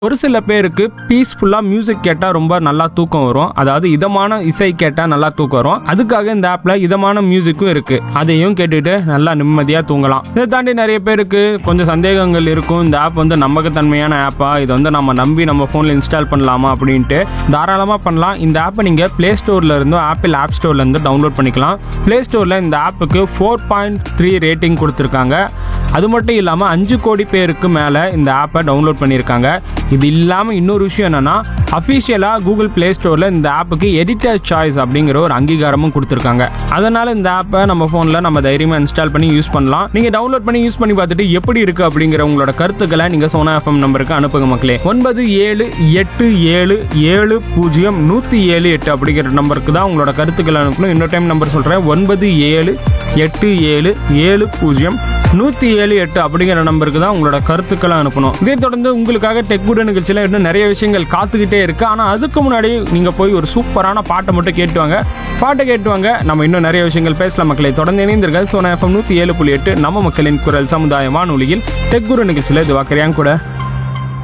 ஒரு சில பேருக்கு பீஸ்ஃபுல்லாக மியூசிக் கேட்டால் ரொம்ப நல்லா தூக்கம் வரும் அதாவது இதமான இசை கேட்டால் நல்லா தூக்கம் வரும் அதுக்காக இந்த ஆப்பில் இதமான மியூசிக்கும் இருக்குது அதையும் கேட்டுட்டு நல்லா நிம்மதியாக தூங்கலாம் இதை தாண்டி நிறைய பேருக்கு கொஞ்சம் சந்தேகங்கள் இருக்கும் இந்த ஆப் வந்து நம்பகத்தன்மையான ஆப்பா இதை வந்து நம்ம நம்பி நம்ம ஃபோனில் இன்ஸ்டால் பண்ணலாமா அப்படின்ட்டு தாராளமாக பண்ணலாம் இந்த ஆப்பை நீங்கள் ப்ளே ஸ்டோரில் இருந்தும் ஆப்பிள் ஆப் ஸ்டோர்ல இருந்து டவுன்லோட் பண்ணிக்கலாம் ப்ளே ஸ்டோரில் இந்த ஆப்புக்கு ஃபோர் பாயிண்ட் த்ரீ ரேட்டிங் கொடுத்துருக்காங்க அது மட்டும் இல்லாமல் அஞ்சு கோடி பேருக்கு மேலே இந்த ஆப்பை டவுன்லோட் பண்ணியிருக்காங்க இது இல்லாமல் இன்னொரு விஷயம் என்னன்னா அஃபிஷியலாக கூகுள் ப்ளே ஸ்டோரில் இந்த ஆப்புக்கு எடிட்டர் சாய்ஸ் அப்படிங்கிற ஒரு அங்கீகாரமும் கொடுத்துருக்காங்க அதனால் இந்த ஆப்பை நம்ம ஃபோனில் நம்ம தைரியமாக இன்ஸ்டால் பண்ணி யூஸ் பண்ணலாம் நீங்கள் டவுன்லோட் பண்ணி யூஸ் பண்ணி பார்த்துட்டு எப்படி இருக்குது அப்படிங்கிற உங்களோட கருத்துக்களை நீங்கள் சோனா எஃப்எம் நம்பருக்கு அனுப்புங்க மக்களே ஒன்பது ஏழு எட்டு ஏழு ஏழு பூஜ்ஜியம் நூற்றி ஏழு எட்டு அப்படிங்கிற நம்பருக்கு தான் உங்களோட கருத்துக்களை அனுப்பணும் இன்னொரு டைம் நம்பர் சொல்கிறேன் ஒன்பது ஏழு எட்டு ஏழு ஏழு பூஜ்ஜியம் நூற்றி ஏழு எட்டு அப்படிங்கிற நம்பருக்கு தான் உங்களோட கருத்துக்களை அனுப்பணும் இதை தொடர்ந்து உங்களுக்காக டெக் குட் நிகழ்ச்சியில் இன்னும் நிறைய விஷயங்கள் காத்துக்கிட்டே இருக்கு ஆனால் அதுக்கு முன்னாடி நீங்கள் போய் ஒரு சூப்பரான பாட்டை மட்டும் கேட்டுவாங்க பாட்டை கேட்டுவாங்க நம்ம இன்னும் நிறைய விஷயங்கள் பேசலாம் மக்களை தொடர்ந்து இணைந்தீர்கள் சோனா எஃப்எம் நூற்றி ஏழு புள்ளி எட்டு நம்ம மக்களின் குரல் சமுதாய வானொலியில் டெக் குரு நிகழ்ச்சியில் இது வாக்கறியாங்க கூட